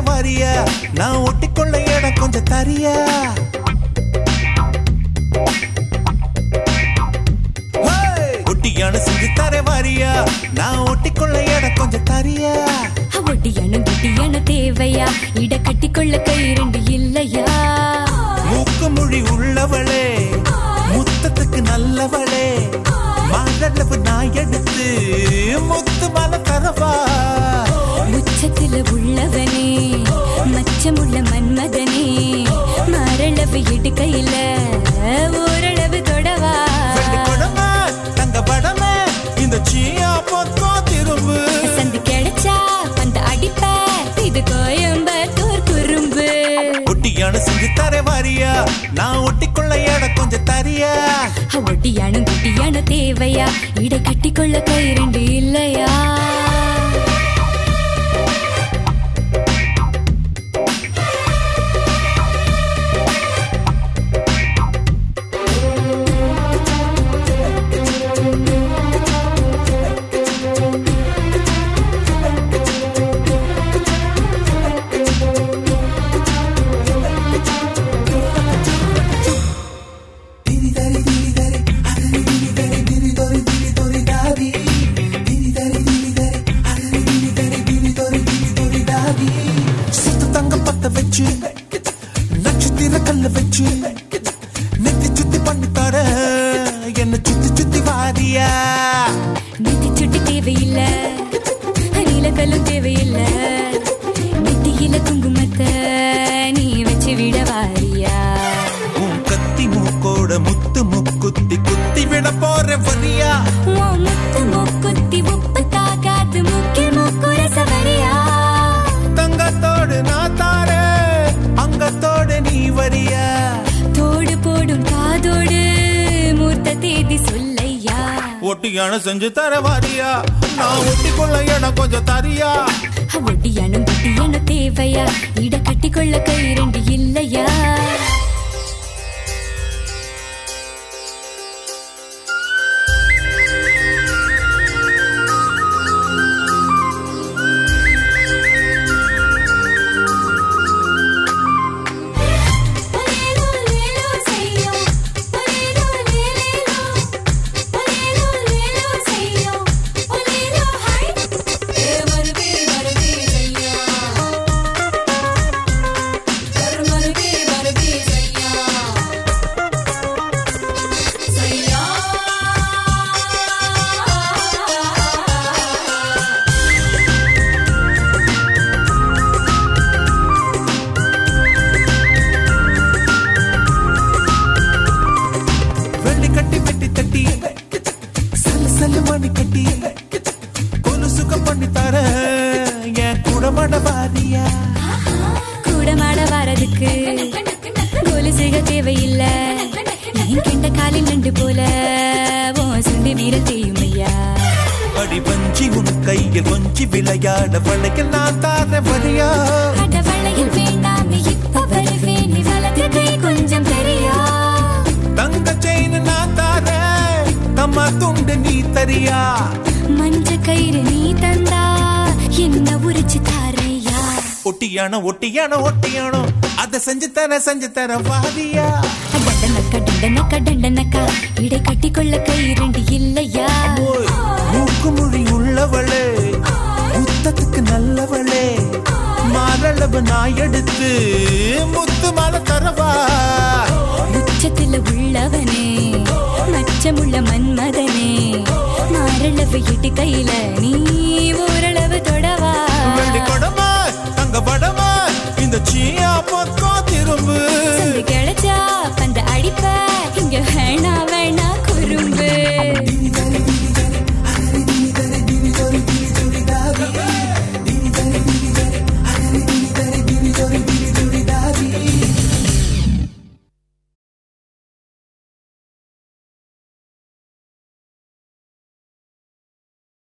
வாரியா நான் ஒட்டிக்கொள்ள இடம் கொஞ்சம் தரியா ஹேய்! ஒட்டியான செஞ்சு தர வாரியா நான் ஒட்டிக்கொள்ள இடம் கொஞ்சம் தரியா ஒட்டியான குட்டியான தேவையா இட கட்டிக்கொள்ள கை இரண்டு இல்லையா மூக்கு மொழி உள்ளவளே முத்தத்துக்கு நல்லவளே மகளவு நான் எடுத்து முத்து மல தரவா உச்சத்துல உள்ளவனே மச்சமுள்ள மன்மதனே மரளவு இடுக்கையில ஓரளவு தொடவா வெள்ளி குடமே தங்க படமே இந்த சீயா பொத்தோ திரும்பு சந்து கிடைச்சா அந்த அடிப்ப இது கோயம்பத்தூர் குறும்பு ஒட்டியான செஞ்சு தர வாரியா நான் ஒட்டிக்கொள்ள இடம் கொஞ்சம் தரியா ஒட்டியான குட்டியான தேவையா இட கட்டிக்கொள்ள கை இரண்டு இல்லையா சுத்து தங்க பத்த வச்சு நட்சத்திர கல்ல வச்சு நெத்தி சுத்தி பண்ணி தர என்ன சுத்தி சுத்தி வாரியா நெத்தி சுட்டி தேவையில்ல நீலக்கல்லும் தேவையில்ல நெத்தியில குங்குமத்தை நீ வச்சு விட வாரியா உன் கத்தி மூக்கோட முத்து முக்குத்தி குத்தி விட போற வரியா உன் முத்து மூக்குத்தி உப்பு தாகாது மூக்கில் மூக்குற சவரியா தங்கத்தோடு நான் தாரே அங்கத்தோடு நீ வரியா தோடு போடும் காதோடு மூர்த்த தேதி சொல்லையா ஒட்டியான செஞ்சு தர வாரியா நான் ஒட்டிக்கொள்ள இடம் கொஞ்சம் தரியா ஒட்டியானும் குட்டியான தேவையா இட கட்டிக்கொள்ள கை இரண்டு இல்லையா வெள்ளி கட்டி வெட்டி தட்டி சல்லு சல்லு மணி கட்டி கொலு சுகம் பண்ணி தர என் குடமட வாரியா கூடமாட வரதுக்கு கொலுசுக தேவையில்ல என் கெண்ட காலில் நண்டு போல ஓ சுண்டி வீர செய்யுமையா அடி வஞ்சி உன் கையில் கொஞ்சி விளையாட வளையில் நான் தார வரியா அட வளையில் வேண்டாமே இப்ப வருவேன் நீ வலது கை கொஞ்சம் பெரியா தங்க செயின் நான் தார தம்மா துண்டு நீ தரியா மஞ்ச கயிறு நீ தந்தா என்ன உரிச்சு தாரையா ஒட்டியானோ ஒட்டியானோ ஒட்டியானோ அதை செஞ்சு தர செஞ்சு தர வாரியா டண்டனக்கா டண்டனக்கா டண்டனக்கா இடை கட்டிக்கொள்ள கை இரண்டு இல்லையா ஓய், மூக்கு மொழி உள்ளவளே முத்தத்துக்கு நல்லவளே மாரளவு நான் எடுத்து முத்து மலை தரவா உச்சத்துல உள்ளவனே மச்சமுள்ள மன்மதனே மாரளவு இட்டு கையில நீ ஓரளவு தொடவா வெள்ளி கொடமா தங்க படமா இந்த சீயா பக்கம் திரும்பு